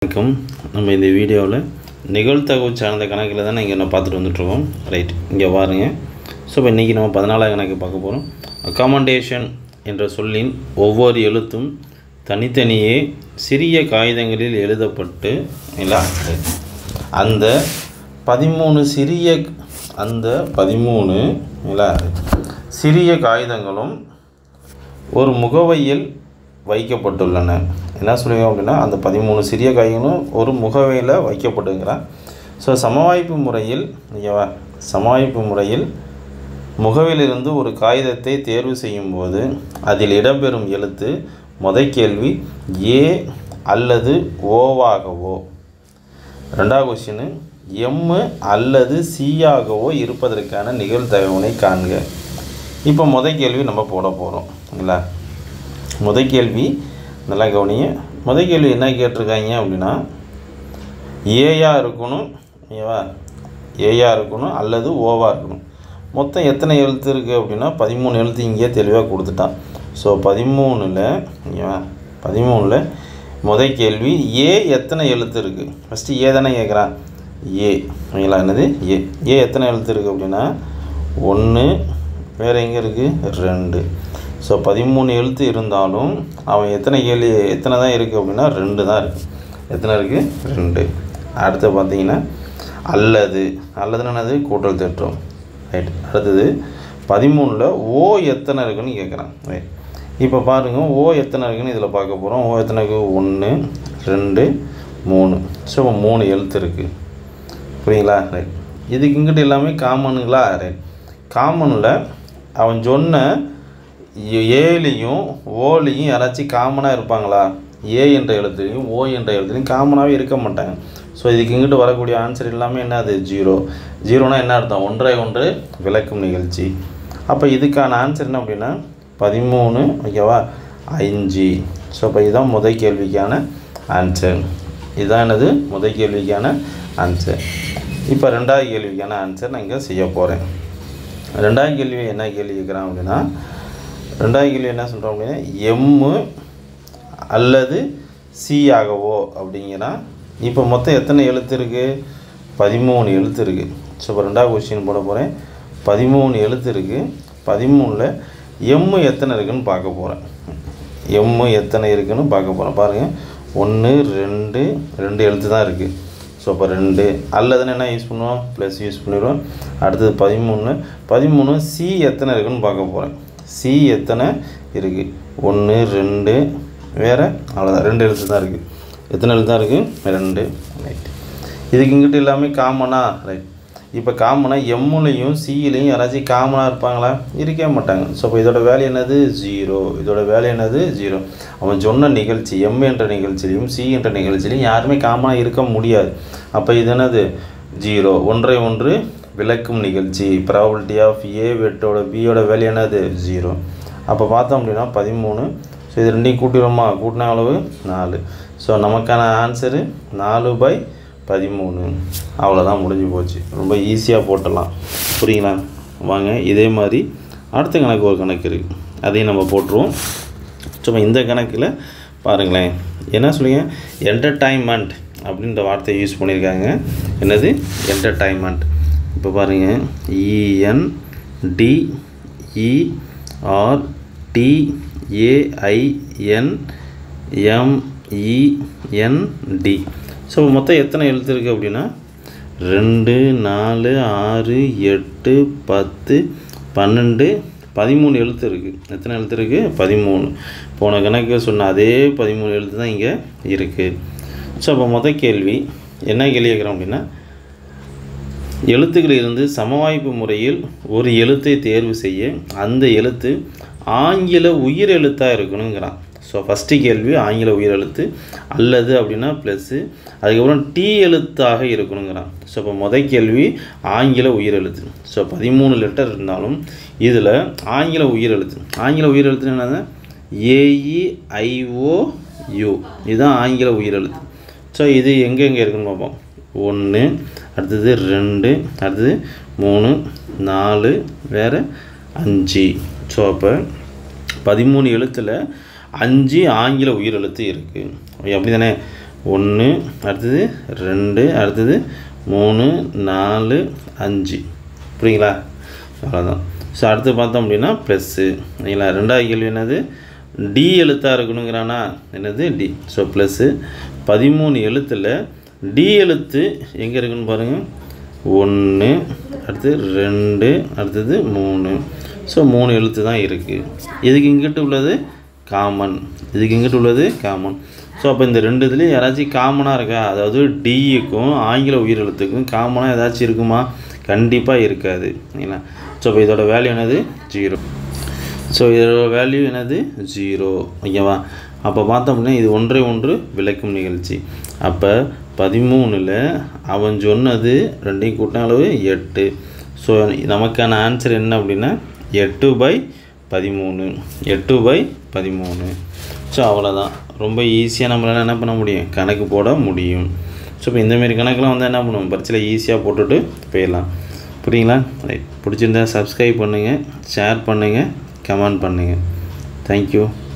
வணக்கம் நம்ம இந்த வீடியோவில் நிகழ்தகவு சார்ந்த கணக்கில் தான் இங்கே நம்ம பார்த்துட்டு வந்துட்ருக்கோம் ரைட் இங்கே பாருங்க ஸோ இப்போ இன்றைக்கி நம்ம பதினாலாவது கணக்கு பார்க்க போகிறோம் அக்காமண்டேஷன் என்ற சொல்லின் ஒவ்வொரு எழுத்தும் தனித்தனியே சிறிய காகிதங்களில் எழுதப்பட்டு இல்லை அந்த பதிமூணு சிறிய அந்த பதிமூணு இல்லை சிறிய காகிதங்களும் ஒரு முகவையில் வைக்கப்பட்டுள்ளன என்ன சொல்லுங்க அப்படின்னா அந்த பதிமூணு சிறிய காய்களும் ஒரு முகவையில் வைக்கப்பட்டுங்கிறான் ஸோ சமவாய்ப்பு முறையில் ஓகேவா சமவாய்ப்பு முறையில் முகவிலிருந்து ஒரு காகிதத்தை தேர்வு செய்யும்போது அதில் இடம்பெறும் எழுத்து முத கேள்வி ஏ அல்லது ஓவாகவோ ரெண்டாவது கொஸ்டின் எம்மு அல்லது சியாகவோ இருப்பதற்கான நிகழ்தகவினை காண்க இப்போ முத கேள்வி நம்ம போட போகிறோம் இல்லைங்களா முத கேள்வி நல்லா கவனிங்க முத கேள்வி என்ன கேட்டிருக்காங்க அப்படின்னா ஏயா இருக்கணும் ஓகேவா ஏயா இருக்கணும் அல்லது ஓவா இருக்கணும் மொத்தம் எத்தனை எழுத்து இருக்குது அப்படின்னா பதிமூணு எழுத்து இங்கேயே தெளிவாக கொடுத்துட்டான் ஸோ பதிமூணில் ஓகேவா பதிமூணில் முத கேள்வி ஏ எத்தனை எழுத்து இருக்குது ஃபஸ்ட்டு ஏ தானே கேட்குறான் ஏ ஓகேங்களா என்னது ஏ ஏ எத்தனை எழுத்து இருக்குது அப்படின்னா ஒன்று வேறு எங்கே இருக்குது ரெண்டு ஸோ பதிமூணு எழுத்து இருந்தாலும் அவன் எத்தனை கேள்வி எத்தனை தான் இருக்குது அப்படின்னா ரெண்டு தான் இருக்குது எத்தனை இருக்குது ரெண்டு அடுத்து பார்த்தீங்கன்னா அல்லது அல்லதுன்னு என்னது கூட்டல் தேற்றம் ரைட் அடுத்தது பதிமூணில் ஓ எத்தனை இருக்குன்னு கேட்குறான் ரைட் இப்போ பாருங்கள் ஓ எத்தனை இருக்குன்னு இதில் பார்க்க போகிறோம் ஓ எத்தனை இருக்குது ஒன்று ரெண்டு மூணு ஸோ மூணு எழுத்து இருக்குது புரியுங்களா ரைட் இதுக்கு இங்கிட்ட எல்லாமே காமனுங்களா ரைட் காமனில் அவன் சொன்ன ஏலையும் ஓலையும் யாராச்சும் காமனாக இருப்பாங்களா ஏ என்ற எழுத்துலையும் ஓ என்ற எழுத்துலையும் காமனாகவே இருக்க மாட்டாங்க ஸோ இதுக்கு இங்கிட்டு வரக்கூடிய ஆன்சர் எல்லாமே என்னது ஜீரோ ஜீரோனா என்ன அர்த்தம் ஒன்றை ஒன்று விளக்கும் நிகழ்ச்சி அப்போ இதுக்கான ஆன்சர் என்ன அப்படின்னா பதிமூணு ஓகேவா அஞ்சு ஸோ இப்போ இதுதான் முத கேள்விக்கான ஆன்சர் இதுதான் என்னது முத கேள்விக்கான ஆன்சர் இப்போ ரெண்டாவது கேள்விக்கான ஆன்சர் நான் இங்கே செய்ய போகிறேன் ரெண்டாவது கேள்வி என்ன கேள்வி கேட்குறான் அப்படின்னா ரெண்டாவது கேள்வி என்ன சொல்கிறோம் அப்படின்னா எம்மு அல்லது சி ஆகவோ அப்படிங்கிறான் இப்போ மொத்தம் எத்தனை எழுத்து இருக்குது பதிமூணு எழுத்து இருக்குது ஸோ இப்போ ரெண்டாவது கொஸ்டின் போட போகிறேன் பதிமூணு எழுத்து இருக்குது பதிமூணில் எம்மு எத்தனை இருக்குன்னு பார்க்க போகிறேன் எம்மு எத்தனை இருக்குன்னு பார்க்க போகிறேன் பாருங்கள் ஒன்று ரெண்டு ரெண்டு எழுத்து தான் இருக்குது ஸோ அப்போ ரெண்டு அல்லதுன்னு என்ன யூஸ் பண்ணுவோம் ப்ளஸ் யூஸ் பண்ணிடுவோம் அடுத்தது பதிமூணு பதிமூணு சி எத்தனை இருக்குன்னு பார்க்க போகிறேன் சி எத்தனை இருக்குது ஒன்று ரெண்டு வேறு அவ்வளோதான் ரெண்டு எழுத்து தான் இருக்குது எத்தனை எழுத்து தான் இருக்குது ரெண்டு ரைட் இதுக்கு இங்கிட்ட எல்லாமே காமனாக ரைட் இப்போ காமனாக எம்முலையும் சியிலையும் யாராச்சும் காமனாக இருப்பாங்களா இருக்கவே மாட்டாங்க ஸோ இப்போ இதோட வேலை என்னது ஜீரோ இதோட வேலை என்னது ஜீரோ அவன் சொன்ன நிகழ்ச்சி எம் என்ற நிகழ்ச்சியிலையும் சி என்ற நிகழ்ச்சியிலையும் யாருமே காமனாக இருக்க முடியாது அப்போ இது என்னது ஜீரோ ஒன்றை ஒன்று விளக்கும் நிகழ்ச்சி ப்ராபபிலிட்டி ஆஃப் ஏ வெட்டோட பியோட வேலை என்னது ஜீரோ அப்போ பார்த்தோம் அப்படின்னா பதிமூணு ஸோ இது ரெண்டையும் கூட்டிடுவோமா கூட்டின அளவு நாலு ஸோ நமக்கான ஆன்சரு நாலு பை பதிமூணு அவ்வளோதான் முடிஞ்சு போச்சு ரொம்ப ஈஸியாக போட்டலாம் புரியுங்களா வாங்க இதே மாதிரி அடுத்த கணக்கு ஒரு கணக்கு இருக்குது அதையும் நம்ம போட்டுருவோம் சும்மா இந்த கணக்கில் பாருங்களேன் என்ன சொல்லுங்க என்டர்டைன்மெண்ட் அப்படின்ற வார்த்தையை யூஸ் பண்ணியிருக்காங்க என்னது என்டர்டைன்மெண்ட் இப்போ பாருங்கள் இஎன் டிஇஆர் டிஏஐஎன் எம்இஎன்டி ஸோ மொத்தம் எத்தனை எழுத்து இருக்குது அப்படின்னா ரெண்டு நாலு ஆறு எட்டு பத்து பன்னெண்டு பதிமூணு எழுத்து இருக்குது எத்தனை எழுத்து இருக்குது பதிமூணு போன கணக்கு சொன்ன அதே பதிமூணு எழுத்து தான் இங்கே இருக்குது ஸோ அப்போ மொதல் கேள்வி என்ன கேள்வி கேட்குறோம் அப்படின்னா எழுத்துக்களிலிருந்து சமவாய்ப்பு முறையில் ஒரு எழுத்தை தேர்வு செய்ய அந்த எழுத்து ஆங்கில உயிர் எழுத்தாக இருக்கணுங்கிறான் ஸோ ஃபஸ்ட்டு கேள்வி ஆங்கில உயிர் எழுத்து அல்லது அப்படின்னா ப்ளஸ்ஸு அதுக்கப்புறம் டி எழுத்தாக இருக்கணுங்கிறான் ஸோ இப்போ முதல் கேள்வி ஆங்கில உயிர் எழுத்து ஸோ பதிமூணு லெட்டர் இருந்தாலும் இதில் ஆங்கில உயிர் எழுத்து ஆங்கில உயிர் எழுத்து என்னது ஏஇஐஓ யூ இதுதான் ஆங்கில உயிர் எழுத்து ஸோ இது எங்கே எங்கே இருக்குன்னு பார்ப்போம் ஒன்று அடுத்தது ரெண்டு அடுத்தது மூணு நாலு வேறு அஞ்சு ஸோ அப்போ பதிமூணு எழுத்தில் அஞ்சு ஆங்கில உயிரெழுத்து இருக்குது அப்படி தானே ஒன்று அடுத்தது ரெண்டு அடுத்தது மூணு நாலு அஞ்சு புரியுங்களா அவ்வளோதான் ஸோ அடுத்து பார்த்தோம் அப்படின்னா ப்ளஸ்ஸு சரிங்களா ரெண்டாவது கேள்வி என்னது டி எழுத்தாக இருக்கணுங்கிறானா என்னது டி ஸோ ப்ளஸ்ஸு பதிமூணு எழுத்தில் டி எழுத்து எங்கே இருக்குன்னு பாருங்கள் ஒன்று அடுத்து ரெண்டு அடுத்தது மூணு ஸோ மூணு எழுத்து தான் இருக்குது இதுக்கு இங்கிட்டு உள்ளது காமன் இதுக்கு இங்கிட்டு உள்ளது காமன் ஸோ அப்போ இந்த ரெண்டு இதுலேயும் யாராச்சும் காமனாக இருக்கா அதாவது டிக்கும் ஆங்கில உயிரெழுத்துக்கும் காமனாக ஏதாச்சும் இருக்குமா கண்டிப்பாக இருக்காது சரிங்களா ஸோ இப்போ இதோட வேல்யூ என்னது ஜீரோ ஸோ இதோட வேல்யூ என்னது ஜீரோ ஓகேவா அப்போ பார்த்தோம் அப்படின்னா இது ஒன்றை ஒன்று விளக்கும் நிகழ்ச்சி அப்போ பதிமூணில் அவன் சொன்னது ரெண்டையும் கூட்டம் அளவு எட்டு ஸோ நமக்கான ஆன்சர் என்ன அப்படின்னா எட்டு பை பதிமூணு எட்டு பை பதிமூணு ஸோ அவ்வளோதான் ரொம்ப ஈஸியாக நம்மளால் என்ன பண்ண முடியும் கணக்கு போட முடியும் ஸோ இப்போ இந்தமாரி கணக்கெலாம் வந்து என்ன பண்ணுவோம் பரீட்சையில் ஈஸியாக போட்டுட்டு போயிடலாம் புரியுங்களா ரைட் பிடிச்சிருந்தா சப்ஸ்கிரைப் பண்ணுங்கள் ஷேர் பண்ணுங்கள் கமெண்ட் பண்ணுங்கள் தேங்க்யூ